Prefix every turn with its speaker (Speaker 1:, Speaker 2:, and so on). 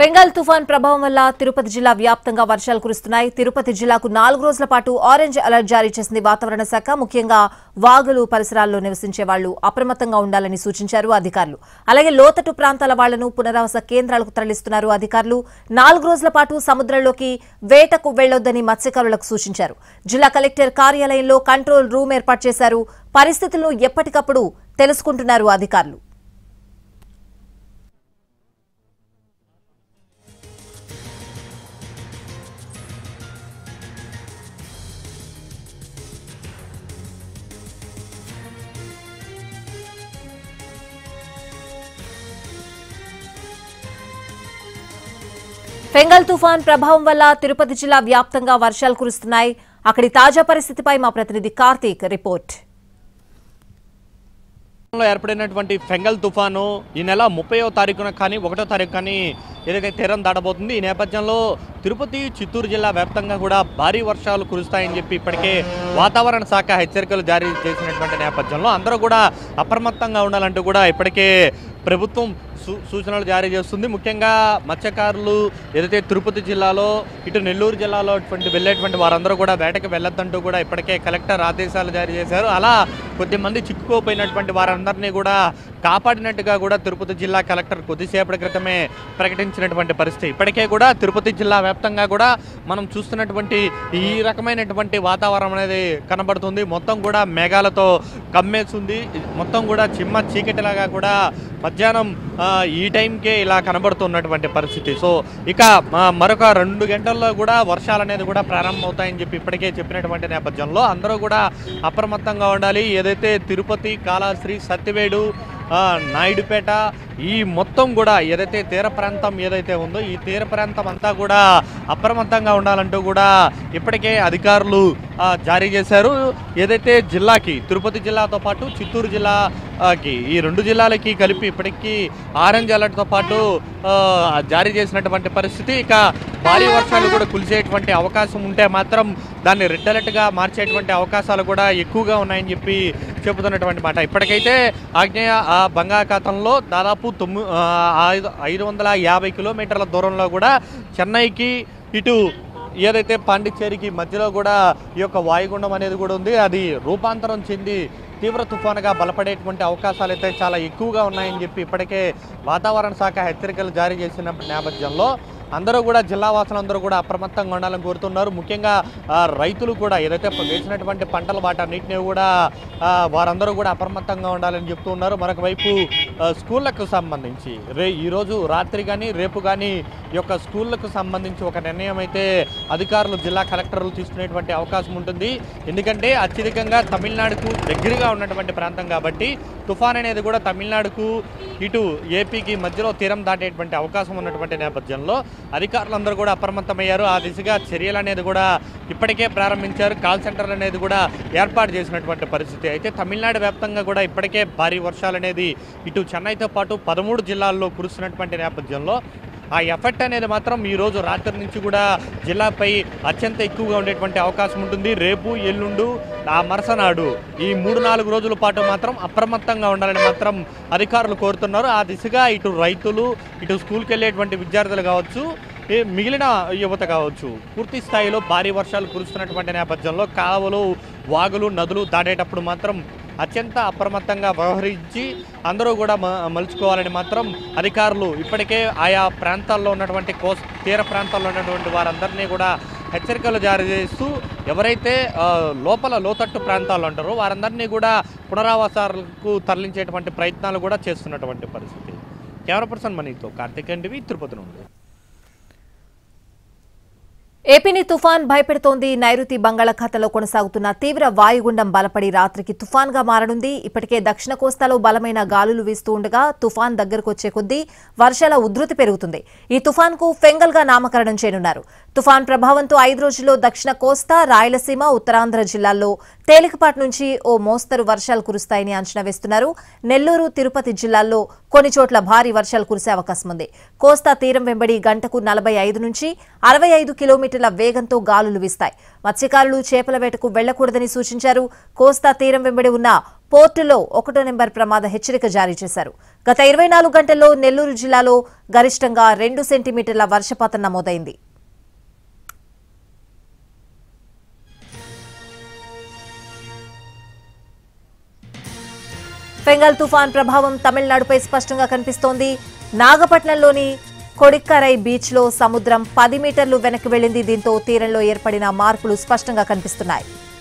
Speaker 1: Fengal తుఫాన్ ప్రభావం వల్ల తిరుపతి జిల్లా వ్యాప్తంగా వర్షాలు కురుస్తున్నాయి తిరుపతి జిల్లాకు నాలుగు రోజుల పాటు ఆరెంజ్ అలర్ట్ జారీ చేసింది వాతావరణ శాఖ ముఖ్యంగా వాగులు పరిసరాల్లో నివసించే వాళ్లు అప్రమత్తంగా ఉండాలని సూచించారు అధికారులు అలాగే లోతట్టు ప్రాంతాల వాళ్లను పునరావాస కేంద్రాలకు తరలిస్తున్నారు అధికారులు నాలుగు రోజుల పాటు సముద్రంలోకి వేటకు వెళ్లొద్దని మత్స్యకారులకు సూచించారు జిల్లా కలెక్టర్ కార్యాలయంలో కంట్రోల్ రూమ్ ఏర్పాటు చేశారు పరిస్థితులను ఎప్పటికప్పుడు తెలుసుకుంటున్నారు అధికారులు ఫెంగల్ తుఫాన్ ప్రభావం వల్ల తిరుపతి జిల్లా వ్యాప్తంగా వర్షాలు కురుస్తున్నాయి అక్కడి తాజా పరిస్థితిపై మా ప్రతినిధి కార్తీక్ రిపోర్ట్
Speaker 2: లో ఏర్పడినటువంటి ఫెంగల్ తుఫాను ఈ నెల ముప్పయో తారీఖున కానీ ఒకటో తారీఖు కానీ ఏదైతే తీరం దాటబోతుంది ఈ నేపథ్యంలో తిరుపతి చిత్తూరు జిల్లా వ్యాప్తంగా కూడా భారీ వర్షాలు కురుస్తాయని చెప్పి ఇప్పటికే వాతావరణ శాఖ హెచ్చరికలు జారీ చేసినటువంటి నేపథ్యంలో అందరూ కూడా అప్రమత్తంగా ఉండాలంటూ కూడా ఇప్పటికే ప్రభుత్వం సూ సూచనలు జారీ చేస్తుంది ముఖ్యంగా మత్స్యకారులు ఏదైతే తిరుపతి జిల్లాలో ఇటు నెల్లూరు జిల్లాలో అటువంటి వెళ్ళేటువంటి వారందరూ కూడా వేటకి వెళ్ళొద్దంటూ కూడా ఇప్పటికే కలెక్టర్ ఆదేశాలు జారీ చేశారు అలా కొద్దిమంది చిక్కుకోపోయినటువంటి వారందరినీ కూడా కాపాడినట్టుగా కూడా తిరుపతి జిల్లా కలెక్టర్ కొద్దిసేపటి క్రితమే ప్రకటించినటువంటి పరిస్థితి ఇప్పటికే కూడా తిరుపతి జిల్లా వ్యాప్తంగా కూడా మనం చూస్తున్నటువంటి ఈ రకమైనటువంటి వాతావరణం అనేది కనబడుతుంది మొత్తం కూడా మేఘాలతో కమ్మేస్తుంది మొత్తం కూడా చిమ్మ చీకటిలాగా కూడా మధ్యాహ్నం ఆ, ఈ టైంకే ఇలా కనబడుతున్నటువంటి పరిస్థితి సో ఇక ఆ, మరొక రెండు గంటల్లో కూడా వర్షాలు అనేది కూడా ప్రారంభమవుతాయని చెప్పి ఇప్పటికే చెప్పినటువంటి నేపథ్యంలో అందరూ కూడా అప్రమత్తంగా ఉండాలి ఏదైతే తిరుపతి కాళాశ్రీ సత్యవేడు ఆ, నాయుడుపేట ఈ మొత్తం కూడా ఏదైతే తీర ప్రాంతం ఏదైతే ఉందో ఈ తీర ప్రాంతం అంతా కూడా అప్రమత్తంగా ఉండాలంటూ కూడా ఇప్పటికే అధికారులు ఆ, జారీ చేశారు ఏదైతే జిల్లాకి తిరుపతి జిల్లాతో పాటు చిత్తూరు జిల్లాకి ఈ రెండు జిల్లాలకి కలిపి ఇప్పటికీ ఆరెంజ్ అలర్ట్తో పాటు ఆ, జారీ చేసినటువంటి పరిస్థితి ఇక భారీ వర్షాలు కూడా కులిసేటువంటి అవకాశం ఉంటే మాత్రం దాన్ని రెడ్ అలర్ట్గా మార్చేటువంటి అవకాశాలు కూడా ఎక్కువగా ఉన్నాయని చెప్పి చెబుతున్నటువంటి మాట ఇప్పటికైతే ఆగ్నేయ ఆ, బంగాళాఖాతంలో దాదాపు తొమ్మిది ఐదు ఐదు వందల యాభై కిలోమీటర్ల దూరంలో కూడా చెన్నైకి ఇటు ఏదైతే పాండిచ్చేరికి మధ్యలో కూడా ఈ యొక్క వాయుగుండం అనేది కూడా ఉంది అది రూపాంతరం చెంది తీవ్ర తుఫానుగా బలపడేటువంటి అవకాశాలు అయితే చాలా ఎక్కువగా ఉన్నాయని చెప్పి ఇప్పటికే వాతావరణ శాఖ హెచ్చరికలు జారీ చేసిన నేపథ్యంలో అందరూ కూడా జిల్లా వాసులందరూ కూడా అప్రమత్తంగా ఉండాలని కోరుతున్నారు ముఖ్యంగా ఆ, రైతులు కూడా ఏదైతే ప- వేసినటువంటి పంటల వాటన్నిటిని కూడా ఆ, వారందరూ కూడా అప్రమత్తంగా ఉండాలని చెప్తూ ఉన్నారు మరొక వైపు ఆ, స్కూళ్ళకు సంబంధించి రే ఈరోజు రాత్రి కానీ రేపు కానీ ఈ యొక్క స్కూళ్ళకు సంబంధించి ఒక నిర్ణయం అయితే అధికారులు జిల్లా కలెక్టర్లు తీసుకునేటువంటి అవకాశం ఉంటుంది ఎందుకంటే అత్యధికంగా తమిళనాడుకు దగ్గరగా ఉన్నటువంటి ప్రాంతం కాబట్టి తుఫాన్ అనేది కూడా తమిళనాడుకు ఇటు ఏపీకి మధ్యలో తీరం దాటేటువంటి అవకాశం ఉన్నటువంటి నేపథ్యంలో అధికారులందరూ కూడా అప్రమత్తమయ్యారు ఆ దిశగా చర్యలు అనేది కూడా ఇప్పటికే ప్రారంభించారు కాల్ సెంటర్లు అనేది కూడా ఏర్పాటు చేసినటువంటి పరిస్థితి అయితే తమిళనాడు వ్యాప్తంగా కూడా ఇప్పటికే భారీ వర్షాలు అనేది ఇటు చెన్నైతో పాటు పదమూడు జిల్లాల్లో కురుస్తున్నటువంటి నేపథ్యంలో ఆ ఎఫెక్ట్ అనేది మాత్రం ఈ రోజు రాత్రి నుంచి కూడా జిల్లాపై అత్యంత ఎక్కువగా ఉండేటువంటి అవకాశం ఉంటుంది రేపు ఎల్లుండు ఆ మరసనాడు ఈ మూడు నాలుగు రోజుల పాటు మాత్రం అప్రమత్తంగా ఉండాలని మాత్రం అధికారులు కోరుతున్నారు ఆ దిశగా ఇటు రైతులు ఇటు స్కూల్కి వెళ్ళేటువంటి విద్యార్థులు కావచ్చు ఈ మిగిలిన యువత కావచ్చు పూర్తి స్థాయిలో భారీ వర్షాలు కురుస్తున్నటువంటి నేపథ్యంలో కాలువలు వాగులు నదులు దాటేటప్పుడు మాత్రం అత్యంత అప్రమత్తంగా వ్యవహరించి అందరూ కూడా మ- మలుచుకోవాలని మాత్రం అధికారులు ఇప్పటికే ఆయా ప్రాంతాల్లో ఉన్నటువంటి కోస్ తీర ప్రాంతాల్లో ఉన్నటువంటి వారందరినీ కూడా హెచ్చరికలు జారీ చేస్తూ ఎవరైతే ఆ, లోపల లోతట్టు ప్రాంతాల్లో ఉంటారో వారందరినీ కూడా పునరావాసాలకు తరలించేటువంటి ప్రయత్నాలు కూడా చేస్తున్నటువంటి పరిస్థితి కెమెరా పర్సన్ మనీతో కార్తిక్ అండివి తిరుపతి నుండి
Speaker 1: ఏపీని తుఫాన్ భయపెడుతోంది నైరుతి బంగాళాఖాతంలో కొనసాగుతున్న తీవ్ర వాయుగుండం బలపడి రాత్రికి తుఫాన్గా మారనుంది ఇప్పటికే దక్షిణ కోస్తాలో బలమైన గాలులు వీస్తూ ఉండగా తుఫాన్ దగ్గరకు వచ్చే కొద్దీ వర్షాల ఉధృతి పెరుగుతుంది ఈ తుఫాన్కు ఫెంగల్ గా నామకరణం చేయనున్నారు తుఫాన్ ప్రభావంతో ఐదు రోజుల్లో దక్షిణ కోస్తా రాయలసీమ ఉత్తరాంధ్ర జిల్లాల్లో తేలికపాటి నుంచి ఓ మోస్తరు వర్షాలు కురుస్తాయని అంచనా వేస్తున్నారు నెల్లూరు తిరుపతి జిల్లాల్లో కొన్ని చోట్ల భారీ వర్షాలు కురిసే అవకాశం ఉంది కోస్తా తీరం వెంబడి గంటకు నలభై ఐదు నుంచి అరవై ఐదు కిలోమీటర్ల కిలోమీటర్ల వేగంతో గాలులు వీస్తాయి మత్స్యకారులు చేపల వేటకు వెళ్లకూడదని సూచించారు కోస్తా తీరం వెంబడి ఉన్న పోర్టులో ఒకటో నెంబర్ ప్రమాద హెచ్చరిక జారీ చేశారు గత ఇరవై నాలుగు గంటల్లో నెల్లూరు జిల్లాలో గరిష్టంగా రెండు సెంటీమీటర్ల వర్షపాతం నమోదైంది ఫెంగల్ తుఫాన్ ప్రభావం తమిళనాడుపై స్పష్టంగా కనిపిస్తోంది నాగపట్నంలోని కొడిక్కరై బీచ్ లో సముద్రం పది మీటర్లు వెనక్కి వెళ్లింది దీంతో తీరంలో ఏర్పడిన మార్పులు స్పష్టంగా కనిపిస్తున్నాయి